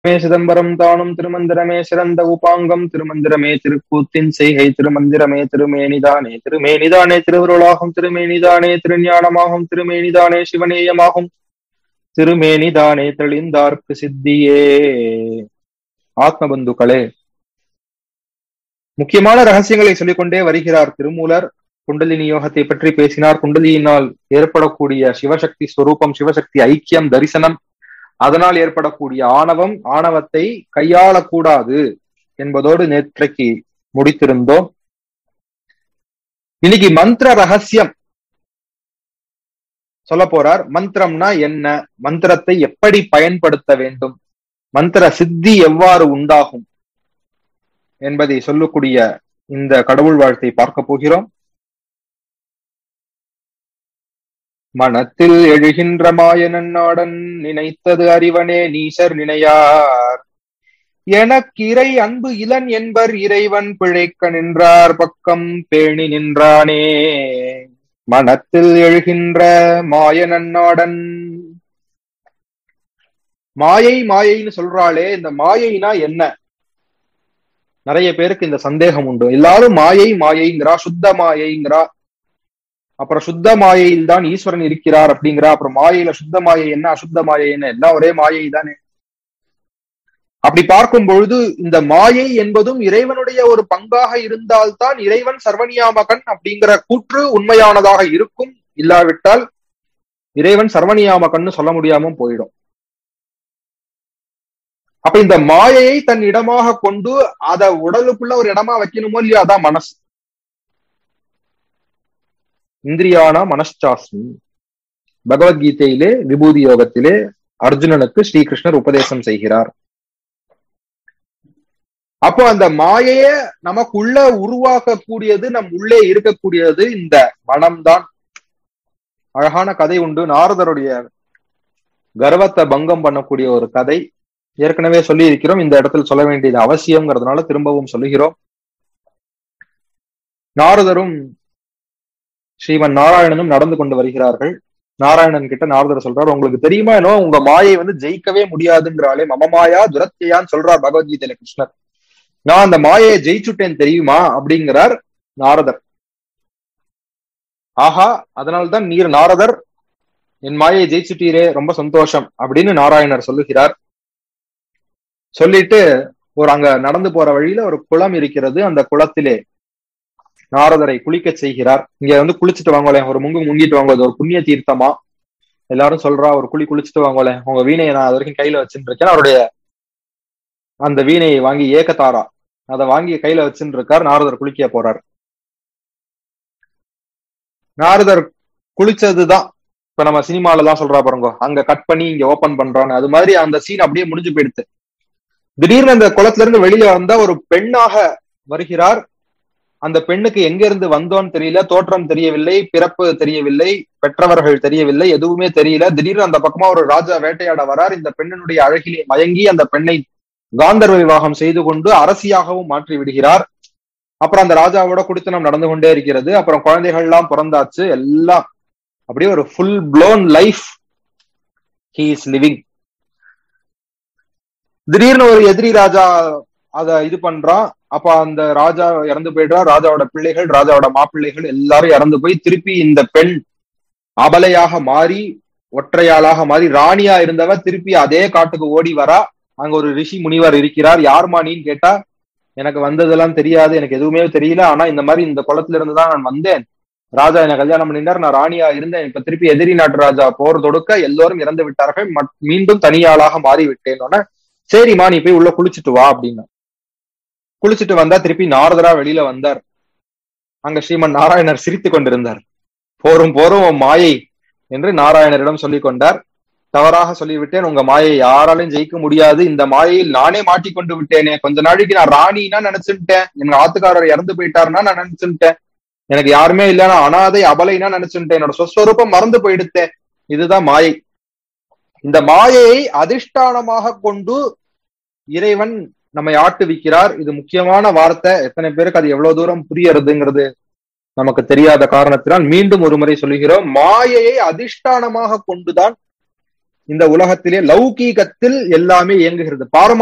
மே சிதம்பரம் தானும் திருமந்திரமே சிறந்த உபாங்கம் திருமந்திரமே திருக்கூத்தின் செய்கை திருமந்திரமே திருமேனிதானே திருமேனிதானே திருவருளாகும் திருமேனிதானே திருஞானமாகும் திருமேனிதானே சிவநேயமாகும் திருமேனிதானே தெளிந்தார்க்கு சித்தியே ஆத்மபந்துக்களே முக்கியமான ரகசியங்களை சொல்லிக்கொண்டே வருகிறார் திருமூலர் குண்டலினி யோகத்தை பற்றி பேசினார் குண்டலியினால் ஏற்படக்கூடிய சிவசக்தி ஸ்வரூபம் சிவசக்தி ஐக்கியம் தரிசனம் அதனால் ஏற்படக்கூடிய ஆணவம் ஆணவத்தை கையாளக்கூடாது என்பதோடு நேற்றைக்கு முடித்திருந்தோம் இன்னைக்கு மந்திர ரகசியம் சொல்ல போறார் மந்திரம்னா என்ன மந்திரத்தை எப்படி பயன்படுத்த வேண்டும் மந்திர சித்தி எவ்வாறு உண்டாகும் என்பதை சொல்லக்கூடிய இந்த கடவுள் வாழ்த்தை பார்க்க போகிறோம் மனத்தில் எழுகின்ற மாயனன் நாடன் நினைத்தது அறிவனே நீசர் நினையார் எனக்கிரை அன்பு இளன் என்பர் இறைவன் பிழைக்க நின்றார் பக்கம் பேணி நின்றானே மனத்தில் எழுகின்ற மாயனன் நாடன் மாயை மாயைன்னு சொல்றாளே இந்த மாயைனா என்ன நிறைய பேருக்கு இந்த சந்தேகம் உண்டு எல்லாரும் மாயை மாயைங்கிறா சுத்த மாயைங்கிறா அப்புறம் சுத்த மாயையில் தான் ஈஸ்வரன் இருக்கிறார் அப்படிங்கிறா அப்புறம் மாயையில சுத்த மாயை என்ன அசுத்த மாயை என்ன எல்லாம் ஒரே மாயை தானே அப்படி பார்க்கும் பொழுது இந்த மாயை என்பதும் இறைவனுடைய ஒரு பங்காக இருந்தால்தான் இறைவன் சர்வநியாமகன் அப்படிங்கிற கூற்று உண்மையானதாக இருக்கும் இல்லாவிட்டால் இறைவன் சர்வநியாமகன்னு சொல்ல முடியாம போயிடும் அப்ப இந்த மாயையை தன் இடமாக கொண்டு அத உடலுக்குள்ள ஒரு இடமா வைக்கணுமோ இல்லையோ அதான் மனசு இந்திரியானா மனச்சாஸ்மி பகவத்கீதையிலே விபூதி யோகத்திலே அர்ஜுனனுக்கு ஸ்ரீகிருஷ்ணர் உபதேசம் செய்கிறார் அப்போ அந்த மாயைய நமக்குள்ள உருவாக்கக்கூடியது நம் உள்ளே இருக்கக்கூடியது இந்த மனம்தான் அழகான கதை உண்டு நாரதருடைய கர்வத்தை பங்கம் பண்ணக்கூடிய ஒரு கதை ஏற்கனவே சொல்லி இருக்கிறோம் இந்த இடத்தில் சொல்ல வேண்டியது அவசியம்ங்கிறதுனால திரும்பவும் சொல்லுகிறோம் நாரதரும் ஸ்ரீமன் நாராயணனும் நடந்து கொண்டு வருகிறார்கள் நாராயணன் கிட்ட நாரதர் சொல்றார் உங்களுக்கு தெரியுமா என்னோ உங்க மாயை வந்து ஜெயிக்கவே முடியாதுங்கிறாலே மமமாயா துரத்தியான்னு சொல்றார் பகவத்கீதையில கிருஷ்ணர் நான் அந்த மாயையை ஜெயிச்சுட்டேன் தெரியுமா அப்படிங்கிறார் நாரதர் ஆஹா அதனால்தான் நீர் நாரதர் என் மாயை ஜெயிச்சுட்டீரே ரொம்ப சந்தோஷம் அப்படின்னு நாராயணர் சொல்லுகிறார் சொல்லிட்டு ஒரு அங்க நடந்து போற வழியில ஒரு குளம் இருக்கிறது அந்த குளத்திலே நாரதரை குளிக்க செய்கிறார் இங்க வந்து குளிச்சுட்டு வாங்கலேன் ஒரு முங்கு முங்கிட்டு வாங்க ஒரு புண்ணிய தீர்த்தமா எல்லாரும் சொல்றா ஒரு குழி குளிச்சுட்டு வாங்கலேன் உங்க வீணையை நான் அது வரைக்கும் கையில வச்சுட்டு இருக்கேன் அவருடைய அந்த வீணையை வாங்கி ஏக்கத்தாரா அதை வாங்கி கையில வச்சுட்டு இருக்கார் நாரதர் குளிக்க போறார் நாரதர் குளிச்சதுதான் இப்ப நம்ம சினிமால எல்லாம் சொல்றா பாருங்க அங்க கட் பண்ணி இங்க ஓபன் பண்றான்னு அது மாதிரி அந்த சீன் அப்படியே முடிஞ்சு போயிடுது திடீர்னு அந்த குளத்துல இருந்து வெளியில வந்தா ஒரு பெண்ணாக வருகிறார் அந்த பெண்ணுக்கு எங்க இருந்து வந்தோன்னு தெரியல தோற்றம் தெரியவில்லை பிறப்பு தெரியவில்லை பெற்றவர்கள் தெரியவில்லை எதுவுமே தெரியல திடீர்னு அந்த பக்கமா ஒரு ராஜா வேட்டையாட வரார் இந்த பெண்ணினுடைய அழகிலே மயங்கி அந்த பெண்ணை காந்தர்வ விவாகம் செய்து கொண்டு அரசியாகவும் மாற்றி விடுகிறார் அப்புறம் அந்த ராஜாவோட குடித்தனம் நடந்து கொண்டே இருக்கிறது அப்புறம் குழந்தைகள் எல்லாம் பிறந்தாச்சு எல்லாம் அப்படியே ஒரு full blown life he is living திடீர்னு ஒரு எதிரி ராஜா அத இது பண்றான் அப்ப அந்த ராஜா இறந்து போயிடுறா ராஜாவோட பிள்ளைகள் ராஜாவோட மாப்பிள்ளைகள் எல்லாரும் இறந்து போய் திருப்பி இந்த பெண் அபலையாக மாறி ஒற்றையாளாக மாறி ராணியா இருந்தவ திருப்பி அதே காட்டுக்கு ஓடி வரா அங்க ஒரு ரிஷி முனிவர் இருக்கிறார் யார்மானின்னு கேட்டா எனக்கு வந்ததெல்லாம் தெரியாது எனக்கு எதுவுமே தெரியல ஆனா இந்த மாதிரி இந்த குளத்துல இருந்து தான் நான் வந்தேன் ராஜா என்ன கல்யாணம் பண்ணிட்டார் நான் ராணியா இருந்தேன் இப்ப திருப்பி எதிரி நாட்டு ராஜா போர் தொடுக்க எல்லோரும் இறந்து விட்டார்கள் மீண்டும் தனியாளாக மாறி விட்டேன் சரிம்மா நீ போய் உள்ள குளிச்சுட்டு வா அப்படின்னு குளிச்சுட்டு வந்தா திருப்பி நாரதரா வெளியில வந்தார் அங்க ஸ்ரீமன் நாராயணர் சிரித்து கொண்டிருந்தார் போரும் போரும் மாயை என்று நாராயணரிடம் சொல்லிக் கொண்டார் தவறாக சொல்லிவிட்டேன் உங்க மாயை யாராலையும் ஜெயிக்க முடியாது இந்த மாயையில் நானே மாட்டிக்கொண்டு விட்டேனே கொஞ்ச நாளைக்கு நான் ராணினா நினைச்சுட்டேன் எங்க ஆத்துக்காரர் இறந்து போயிட்டாருன்னா நான் நினைச்சுட்டேன் எனக்கு யாருமே இல்லைன்னா அனாதை அபலைனா நினைச்சுட்டேன் என்னோட சொஸ்வரூபம் மறந்து போயிடுத்தேன் இதுதான் மாயை இந்த மாயையை அதிஷ்டானமாக கொண்டு இறைவன் நம்மை ஆட்டுவிக்கிறார் இது முக்கியமான வார்த்தை எத்தனை பேருக்கு அது எவ்வளவு தூரம் புரியறதுங்கிறது நமக்கு தெரியாத காரணத்தினால் மீண்டும் ஒரு முறை சொல்லுகிறோம் மாயையை அதிஷ்டானமாக கொண்டுதான் இந்த உலகத்திலே லௌகீகத்தில் எல்லாமே இயங்குகிறது பாரமா